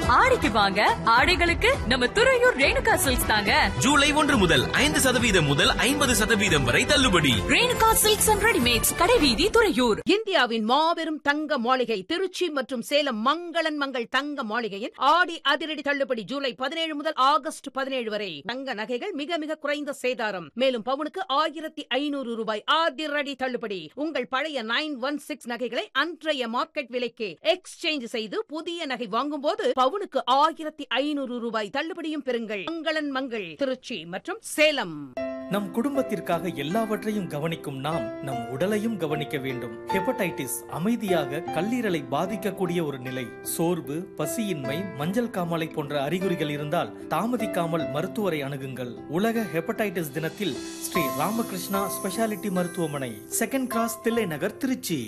ஆடிக்கு வாங்க ஆடைகளுக்கு நம்ம துறையூர் ரேணுகா சில்க்ஸ் தாங்க ஜூலை ஒன்று முதல் ஐந்து சதவீதம் முதல் ஐம்பது சதவீதம் வரை தள்ளுபடி ரேணுகா சில்க்ஸ் அண்ட் ரெடிமேட்ஸ் கடைவீதி துறையூர் இந்தியாவின் மாபெரும் தங்க மாளிகை திருச்சி மற்றும் சேலம் மங்களன் மங்கள் தங்க மாளிகையின் ஆடி அதிரடி தள்ளுபடி ஜூலை பதினேழு முதல் ஆகஸ்ட் பதினேழு வரை தங்க நகைகள் மிக மிக குறைந்த சேதாரம் மேலும் பவுனுக்கு ஆயிரத்தி ஐநூறு ரூபாய் அதிரடி தள்ளுபடி உங்கள் பழைய நைன் ஒன் சிக்ஸ் நகைகளை அன்றைய மார்க்கெட் விலைக்கு எக்ஸ்சேஞ்ச் செய்து புதிய நகை வாங்கும்போது பவுனுக்கு ஆயிரத்தி ஐநூறு ரூபாய் தள்ளுபடியும் பெறுங்கள் மங்களன் மங்கள் திருச்சி மற்றும் சேலம் நம் குடும்பத்திற்காக எல்லாவற்றையும் கவனிக்கும் நாம் நம் உடலையும் கவனிக்க வேண்டும் ஹெப்படைட்டிஸ் அமைதியாக கல்லீரலை பாதிக்கக்கூடிய ஒரு நிலை சோர்வு பசியின்மை மஞ்சள் காமாலை போன்ற அறிகுறிகள் இருந்தால் தாமதிக்காமல் மருத்துவரை அணுகுங்கள் உலக ஹெப்படைட்டிஸ் தினத்தில் ஸ்ரீ ராமகிருஷ்ணா ஸ்பெஷாலிட்டி மருத்துவமனை செகண்ட் கிராஸ் தில்லை நகர் திருச்சி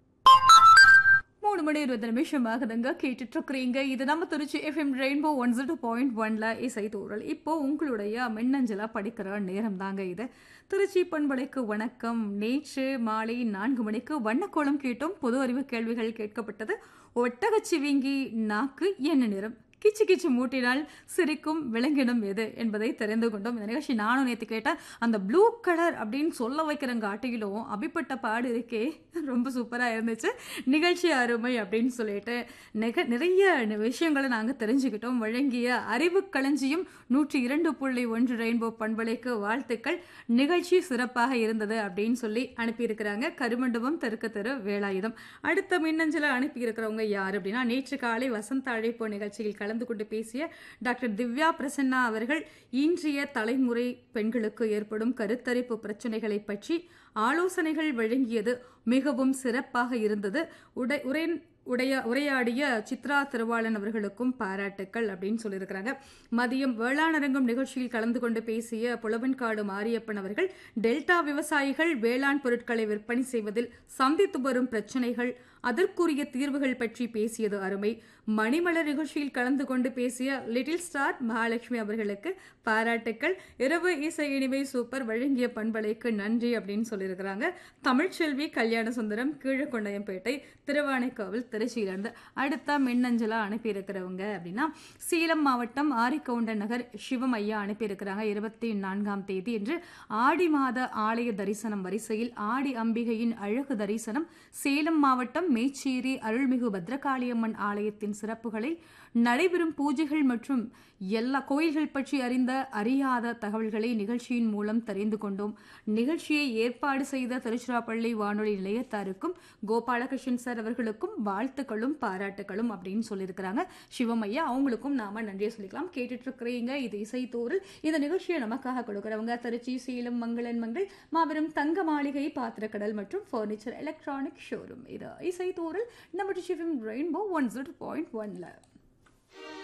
மூணு மணி இருபது நிமிஷம் ஆகுதுங்க கேட்டுட்டு இருக்கிறீங்க இது நம்ம Trichy FM rainbow one zero point ஒன்ல இசை தூரல் இப்போ உங்களுடைய மின்னஞ்சலா படிக்கிற நேரம் தாங்க இது திருச்சி பண்பலைக்கு வணக்கம் நேற்று மாலை நான்கு மணிக்கு வண்ணக்கோளம் கேட்டோம் பொது அறிவு கேள்விகள் கேட்கப்பட்டது ஒட்டகச்சிவிங்கி நாக்கு என்ன நிறம் கிச்சு கிச்சு மூட்டினால் சிரிக்கும் விலங்கினம் எது என்பதை தெரிந்து கொண்டோம் இந்த நிகழ்ச்சி நானும் நேற்று கேட்டேன் அந்த ப்ளூ கலர் அப்படின்னு சொல்ல வைக்கிறங்க ஆட்டிலும் அபிப்பட்ட பாடு இருக்கே ரொம்ப சூப்பராக இருந்துச்சு நிகழ்ச்சி அருமை அப்படின்னு சொல்லிட்டு நிக நிறைய விஷயங்களை நாங்கள் தெரிஞ்சுக்கிட்டோம் வழங்கிய அறிவு களஞ்சியம் நூற்றி இரண்டு புள்ளி ஒன்று ரெயின்போ பண்பலைக்கு வாழ்த்துக்கள் நிகழ்ச்சி சிறப்பாக இருந்தது அப்படின்னு சொல்லி அனுப்பியிருக்கிறாங்க கருமண்டபம் தெற்கு தெரு வேலாயுதம் அடுத்த மின்னஞ்சலை அனுப்பியிருக்கிறவங்க யார் அப்படின்னா நேற்று காலை வசந்த அழைப்பு நிகழ்ச்சியில் கலந்து கொண்டு பேசிய டாக்டர் திவ்யா பிரசன்னா அவர்கள் இன்றைய தலைமுறை பெண்களுக்கு ஏற்படும் கருத்தரிப்பு பிரச்சனைகளை பற்றி ஆலோசனைகள் வழங்கியது மிகவும் சிறப்பாக இருந்தது உடை உரை உடைய உரையாடிய சித்ரா திருவாளன் அவர்களுக்கும் பாராட்டுக்கள் அப்படின்னு சொல்லியிருக்கிறாங்க மதியம் வேளாணரங்கம் நிகழ்ச்சியில் கலந்து கொண்டு பேசிய புலவன்காடு மாரியப்பன் அவர்கள் டெல்டா விவசாயிகள் வேளாண் பொருட்களை விற்பனை செய்வதில் சந்தித்து வரும் பிரச்சனைகள் அதற்குரிய தீர்வுகள் பற்றி பேசியது அருமை மணிமலர் நிகழ்ச்சியில் கலந்து கொண்டு பேசிய லிட்டில் ஸ்டார் மகாலட்சுமி அவர்களுக்கு பாராட்டுக்கள் இரவு இசை இனிமை சூப்பர் வழங்கிய பண்பலைக்கு நன்றி அப்படின்னு சொல்லியிருக்கிறாங்க தமிழ்ச்செல்வி கல்யாண சுந்தரம் கீழக்கொண்டையம்பேட்டை திருவானைக்காவல் திருச்சியிலிருந்து அடுத்த மின்னஞ்சலா அனுப்பியிருக்கிறவங்க அப்படின்னா சேலம் மாவட்டம் ஆரிக்கவுண்டன் நகர் சிவம் ஐயா அனுப்பியிருக்கிறாங்க இருபத்தி நான்காம் தேதி என்று ஆடி மாத ஆலய தரிசனம் வரிசையில் ஆடி அம்பிகையின் அழகு தரிசனம் சேலம் மாவட்டம் மேச்சேரி அருள்மிகு பத்ரகாளியம்மன் ஆலயத்தின் சிறப்புகளை நடைபெறும் பூஜைகள் மற்றும் எல்லா கோயில்கள் பற்றி அறிந்த அறியாத தகவல்களை நிகழ்ச்சியின் மூலம் தெரிந்து கொண்டோம் நிகழ்ச்சியை ஏற்பாடு செய்த திருச்சிராப்பள்ளி வானொலி நிலையத்தாருக்கும் கோபாலகிருஷ்ணன் சார் அவர்களுக்கும் வாழ்த்துக்களும் பாராட்டுகளும் அப்படின்னு சொல்லியிருக்கிறாங்க சிவமையா அவங்களுக்கும் நாம நன்றியை சொல்லிக்கலாம் கேட்டுட்டு இருக்கிறீங்க இது இசைத்தோரில் இந்த நிகழ்ச்சியை நமக்காக கொடுக்கிறவங்க திருச்சி சேலம் மங்களன் மங்கள் மாபெரும் தங்க மாளிகை பாத்திரக்கடல் மற்றும் ஃபர்னிச்சர் எலக்ட்ரானிக் ஷோரூம் இது இசைத்தோரில் நம்ம ரெயின்போ ஒன் ஜீரோ பாயிண்ட் ஒன்ல